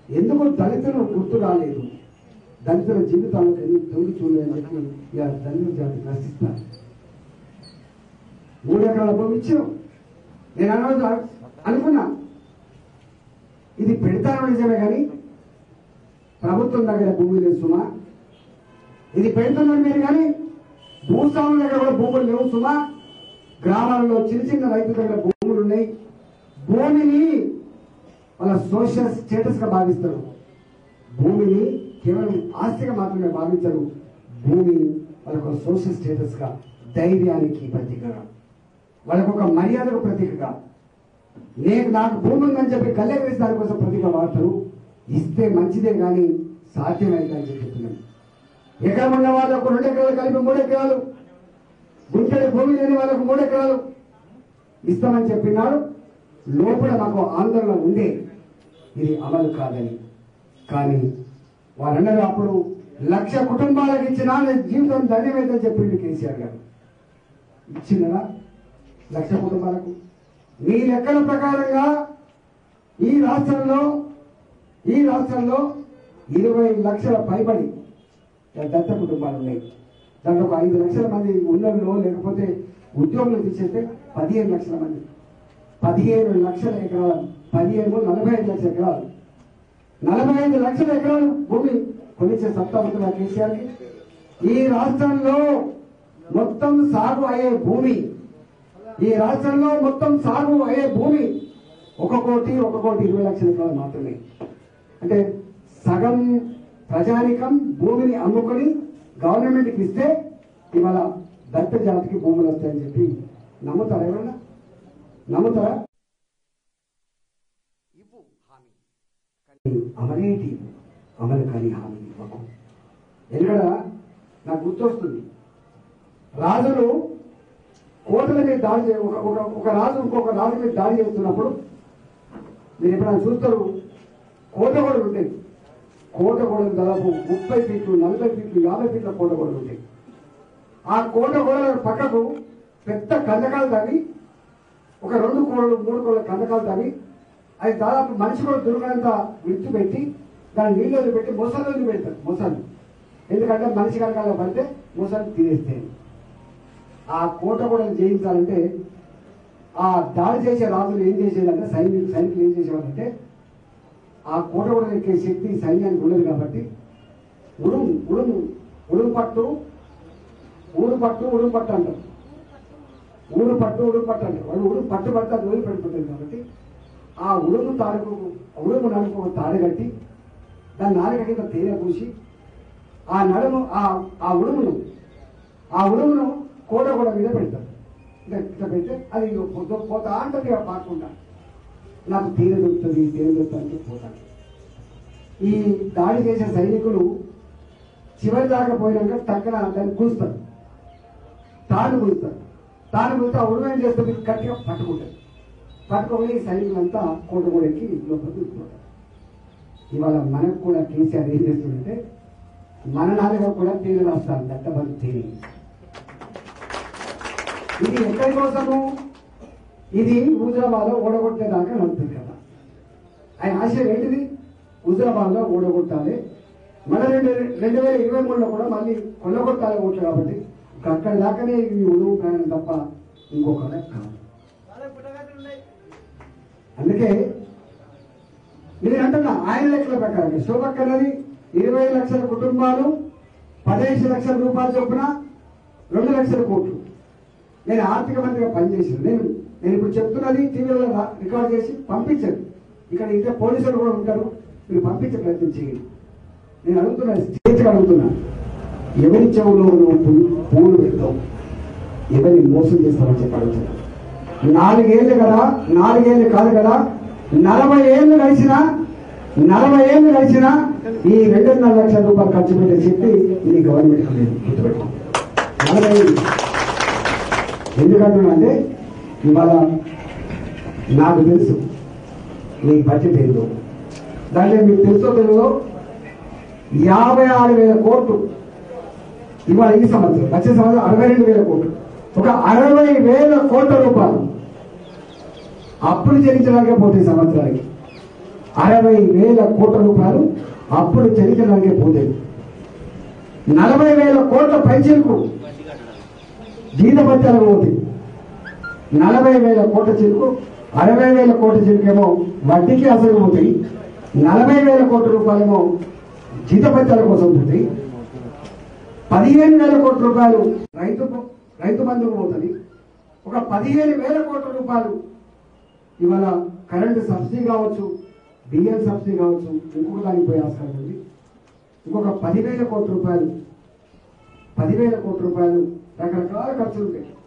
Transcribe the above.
ఎందుకు దళితులు గుర్తు రాలేదు దళితుల జీవితాలకు ఎందుకు తొంగి చూడలేదని చెప్పి ఇక దళితుల జాతి ప్రశ్నిస్తారు మూడు ఎకరాల భూమి ఇచ్చాం నేను అన్నది అనుకున్నా ఇది పెడతాను నిజమే కానీ ప్రభుత్వం దగ్గర భూమి లేదు సుమా ఇది పెడుతున్నారు మీరు కానీ భూస్వాముల దగ్గర కూడా భూములు లేవు సుమా గ్రామాలలో చిన్న చిన్న రైతుల దగ్గర భూములు ఉన్నాయి భూమిని వాళ్ళ సోషల్ స్టేటస్ గా భావిస్తారు భూమిని కేవలం ఆస్తిగా మాత్రమే భావించరు భూమి వాళ్ళకు సోషల్ స్టేటస్ గా ధైర్యానికి ప్రతీకగా వాళ్ళకు ఒక మర్యాదకు ప్రతీకగా నేను నాకు భూమి ఉందని చెప్పి కళ్ళె వేసి దానికోసం ప్రతీక వాడతారు ఇస్తే మంచిదే కానీ సాధ్యమైంది అని చెప్పి చెప్తున్నాను ఎకరం ఉన్న వాళ్ళకు రెండు ఎకరాలు కలిపి మూడు ఎకరాలు గుంటడి భూమి లేని వాళ్ళకు మూడు ఎకరాలు ఇస్తామని చెప్పినాడు లోపల మాకు ఆందోళన ఉండే ఇది అమలు కాదని కానీ వాళ్ళందరూ అప్పుడు లక్ష కుటుంబాలకు ఇచ్చిన జీవితం ధన్యమైందని చెప్పిండు కేసీఆర్ గారు ఇచ్చిందా లక్ష కుటుంబాలకు మీ లెక్కల ప్రకారంగా ఈ రాష్ట్రంలో ఈ రాష్ట్రంలో ఇరవై లక్షల పైబడి దత్త కుటుంబాలు ఉన్నాయి దాంట్లో ఒక ఐదు లక్షల మంది ఉన్నలో లేకపోతే ఉద్యోగులు తీసేస్తే పదిహేను లక్షల మంది పదిహేను లక్షల ఎకరాలు పదిహేను నలభై ఐదు లక్షల ఎకరాలు నలభై ఐదు లక్షల ఎకరాలు భూమి కొనిచ్చే సత్తా ఉంటుందా కేసీఆర్కి ఈ రాష్ట్రంలో మొత్తం సాగు అయ్యే భూమి ఈ రాష్ట్రంలో మొత్తం సాగు అయ్యే భూమి ఒక కోటి ఒక కోటి ఇరవై లక్షల ఎకరాలు మాత్రమే అంటే సగం ప్రజానికం భూమిని అమ్ముకొని గవర్నమెంట్కి ఇస్తే ఇవాళ దత్త జాతికి భూములు వస్తాయని చెప్పి నమ్ముతారా ఎవరన్నా నమ్ముతారా ఇవ్వు హామీ కానీ అమరేటి అమలు కాని హామీ ఇవ్వకు ఎందుకడ నాకు గుర్తొస్తుంది రాజులు కోటల మీద దాడి చే- ఒక ఒక ఒక రాజు ఇంకొక రాజు మీద దాడి చేస్తున్నప్పుడు మీరు ఎప్పుడైనా చూస్తారు కోట గోడలు ఉంటాయి కోట గోడలు దాదాపు ముప్పై ఫీట్లు నలభై ఫీట్లు యాభై ఫీట్ల కోట గోడలు ఉంటాయి ఆ కోట గోడల పక్కకు పెద్ద కందకాలు తవ్వి ఒక రెండు కోడలు మూడు కోడల కందకాలు తవ్వి అది దాదాపు మనిషి కూడా దొరికినంత విత్తు పెట్టి దాని నీళ్ళు పెట్టి మొసళ్ళు పెడతారు మొసళ్ళు ఎందుకంటే మనిషి కనకాల పడితే మొసళ్ళు తినేస్తాయి ఆ కోట కూడా జయించాలంటే ఆ దాడి చేసే రాజులు ఏం చేసేదంటే సైనికులు సైనికులు ఏం చేసేవారంటే ఆ కోట కూడా ఎక్కే శక్తి సైన్యానికి ఉండదు కాబట్టి ఉడుము ఉడుము ఉడుము పట్టు ఊరు పట్టు ఉడుము పట్టు అంటారు ఊరు పట్టు ఉడుము పట్టు అంటారు వాళ్ళు ఉడుము పట్టు పడితే అది వదిలి పడిపోతుంది కాబట్టి ఆ ఉడుము తాడుకు ఉడుము నడుపు ఒక తాడు కట్టి దాని నాలుక కింద తేనె పూసి ఆ నడుము ఆ ఆ ఉడుమును ఆ ఉడుమును కోట కూడా మీద పెడతారు ఇట్లా ఇట్లా పెడితే అది ఇగో పొద్దు పోతా అంటది ఇక పాకుండా నాకు తేనె దొరుకుతుంది తేనె దొరుకుతుంది అని చెప్పి పోతాను ఈ దాడి చేసే సైనికులు చివరి దాకా పోయినాక టక్కన దాన్ని కూస్తారు తాను కూస్తారు తాను కూస్తే ఆ ఉడుము ఏం చేస్తుంది గట్టిగా పట్టుకుంటుంది పట్టుకొని ఈ సైనికులంతా కోట కూడా ఎక్కి లోపల దూకుతారు ఇవాళ మనకు కూడా కేసీఆర్ ఏం చేస్తుందంటే మన నాలుగా కూడా తేనె రాస్తారు దట్టబంది తేనె ఇది ఎక్కడి కోసము ఇది హుజరాబాద్ లో ఓడగొట్టేదాకా నడుపుతుంది కదా ఆయన ఆశయం ఏంటిది హుజరాబాద్ లో ఓడగొట్టాలి మన రెండు రెండు వేల ఇరవై మూడులో కూడా మళ్ళీ కొల్లగొట్టాలి ఓట్లు కాబట్టి అక్కడి దాకానే ఈ ఉడువు ప్రయాణం తప్ప ఇంకొక కాదు అందుకే నేను అంటున్నా ఆయన లెక్కల ప్రకారం శోభక్ అన్నది ఇరవై లక్షల కుటుంబాలు పదిహేను లక్షల రూపాయలు చొప్పున రెండు లక్షల కోట్లు నేను ఆర్థిక మంత్రిగా పనిచేసాను నేను నేను ఇప్పుడు చెప్తున్నది టీవీలో రా- రికార్డ్ చేసి పంపించండి ఇక్కడ ఇంకా పోలీసులు కూడా ఉంటారు మీరు పంపించే ప్రయత్నం చేయండి నేను అడుగుతున్నా స్టేజ్కి అడుగుతున్నా ఎవరి చెవులో నువ్వు పూ- పూలు పెడతావు ఎవరిని మోసం చేస్తావని చెప్పి అడుగుతున్నా నాలుగేళ్ళు కదా నాలుగేళ్ళు కాదు కదా నలభై ఏళ్ళు గడిచినా నలభై ఏళ్ళు గడిచినా ఈ రెండున్నర లక్షల రూపాయలు ఖర్చు పెట్టే శక్తి ఈ గవర్నమెంట్ లేదు గుర్తుపెట్టుకో నలభై ఏళ్ళు ఎందుకంటున్నా అంటే ఇవాళ నాకు తెలుసు మీ బడ్జెట్ ఏందో దాంట్లో మీకు తెలుసో తెలుగులో యాభై ఆరు వేల కోట్లు ఇవాళ ఈ సంవత్సరం వచ్చే సంవత్సరం అరవై రెండు వేల కోట్లు ఒక అరవై వేల కోట్ల రూపాయలు అప్పులు చెల్లించడానికే పోతే ఈ సంవత్సరానికి అరవై వేల కోట్ల రూపాయలు అప్పుడు చెల్లించడానికే పోతాయి నలభై వేల కోట్ల పైచీలకు జీతభత్యాలకు పోతాయి నలభై వేల కోట్ల చెరుకు అరవై వేల కోట్ల చెరుకేమో వడ్డీకి అసలు పోతాయి నలభై వేల కోట్ల రూపాయలేమో జీతభత్యాల కోసం పోతాయి పదిహేను వేల కోట్ల రూపాయలు రైతు రైతు బంధుకు పోతుంది ఒక పదిహేను వేల కోట్ల రూపాయలు ఇవాళ కరెంటు సబ్సిడీ కావచ్చు బియ్యం సబ్సిడీ కావచ్చు ఇంకొక దానికి పోయే ఆస్కారం ఉంది ఇంకొక పదివేల కోట్ల రూపాయలు పదివేల కోట్ల రూపాయలు రకరకాల ఖర్చులు ఉంటాయి